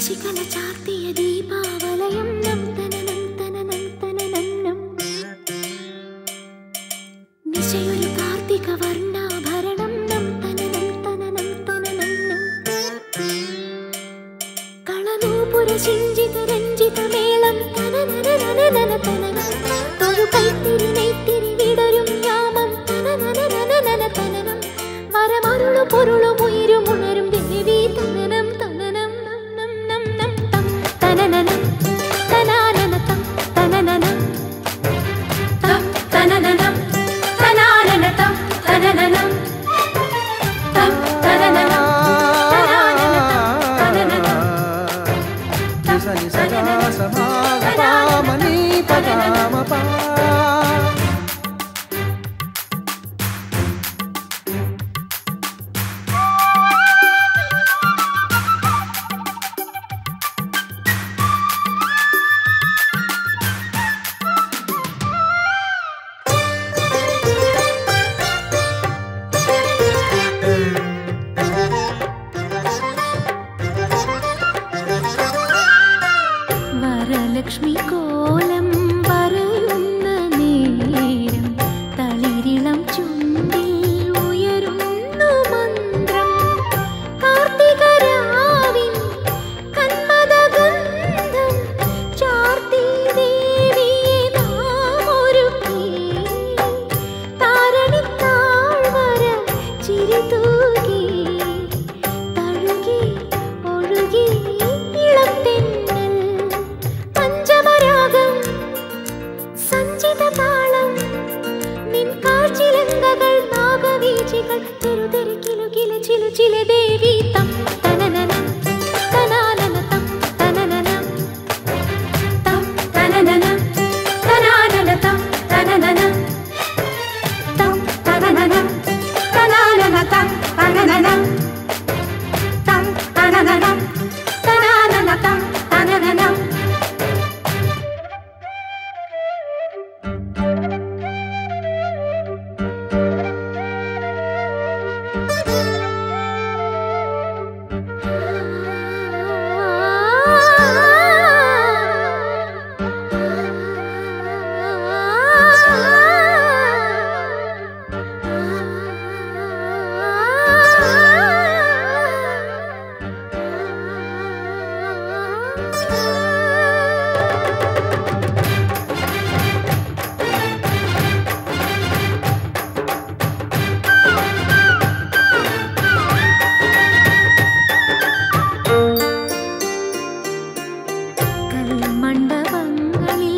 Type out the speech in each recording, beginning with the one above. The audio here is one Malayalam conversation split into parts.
ശശികല ചാർത്തിയ ദീപാവലയം നം തനനം തനനം തനനന്നം നിശയൊരു കാർത്തിക വർണ്ണാഭരണം നം തനനം തനനം തനനന്നം കളനൂപുര ശിഞ്ചിത രഞ്ജിത മേളം തനനനനനനന തനനം തൊഴു കൈത്തിരി നെയ്ത്തിരി വിടരും യാമം തനനനനനനന തനനം വരമരുളു പൊരുളും ഉയരും ഉണരും ദേവി തനനം തനനം നം നം നം നം തം തനനനം തനാനന തം തനനനം തം തനനനം തനാനന തം തനനനം തം തനനനം തനാനന തം തനനനം నిసని సగా సమాగమని పదామపా വരലക്ഷ്മി കോലം പറയുന്ന നേരം തളിരിളം ചുണ്ടിൽ ഉയരുന്നു മന്ത്രം കാർത്തികരാവിൻ കന്മദഗന്ധം ചാർത്തി ദേവിയെ നാം ഒരുക്കി താരണിത്താഴ്വര ചിരിതൂകി തഴുകി ഒഴുകി ഇളം തെന്നൽ പഞ്ചമരാഗം സഞ്ചിത താളം നിൻ കാഴ്ചിലങ്കകൾ നാഗവീചികൾ തെരുതെരു കിലുകില ചിലു ചില ദേവി തം തനനനം തനാനന തം തനനനം തം തനനനം തനാനന തം തനനനം തം തനനനം തനാനന തം തനനനം തം തനനനം തനാനന തം തനനനം കൽമണ്ഡപങ്ങളിൽ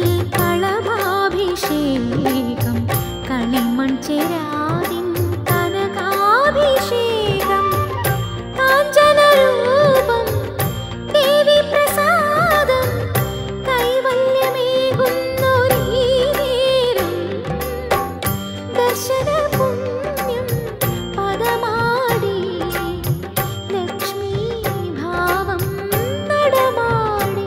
കളഭാഭിഷേകം കളിമൺ ചേരാതിൻ കനകാഭിഷേകം കാഞ്ചനരൂപം ദേവി പ്രസാദം കൈവല്യമേകുന്നൊരീ നേരം ദർശന പുണ്യം പദമാടി ലക്ഷ്മീ ഭാവം നടമാടി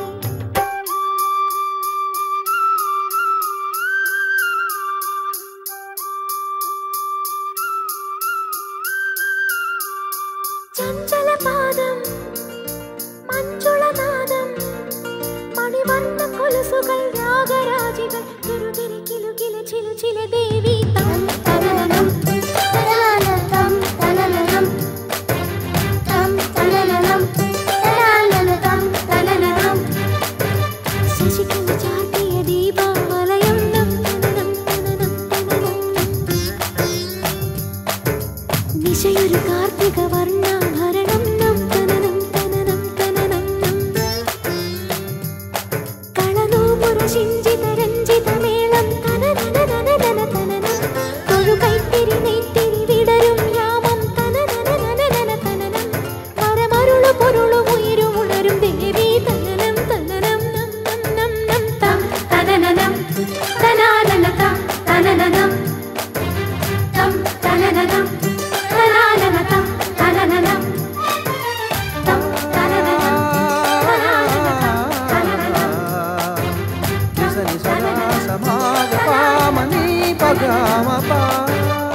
ചഞ്ചലപാദം മഞ്ജുളനാദം മണിവർണ്ണ കൊലുസുകൾ രാഗരാജികൾ തിരുതിരി കിലുകില ചിലു ചില ദേവി തം തനനനം തനാനനം തനനനം തം തനനനം തനാനനം തനനനം ശശികല ചാർത്തിയ ദീപാവലയം നം തനനം തനനം തനനം നിശയൊരു കാർത്തിക വർണ്ണാഭരണം നം തനനം തനനം തനനം നം കളനൂപുര ശിഞ്ചിത രഞ്ജിത മേളം തനനനനനനന തനനം തൊഴു കൈത്തിരി നെയ്ത്തിരി വിടരും യാമം തനനനനനനന തനനം വരമരുളു പൊരുളു ഉയരും ഉണരും ദേവി തനനം തനനം നം നം നം നം തം തനനനം തനാനന തം തനനനം തം തനനനം തനാനന തം തനനനം തം തനനനം തനാനന തം തനനനം నిసని సగా సమాగమని పదామపా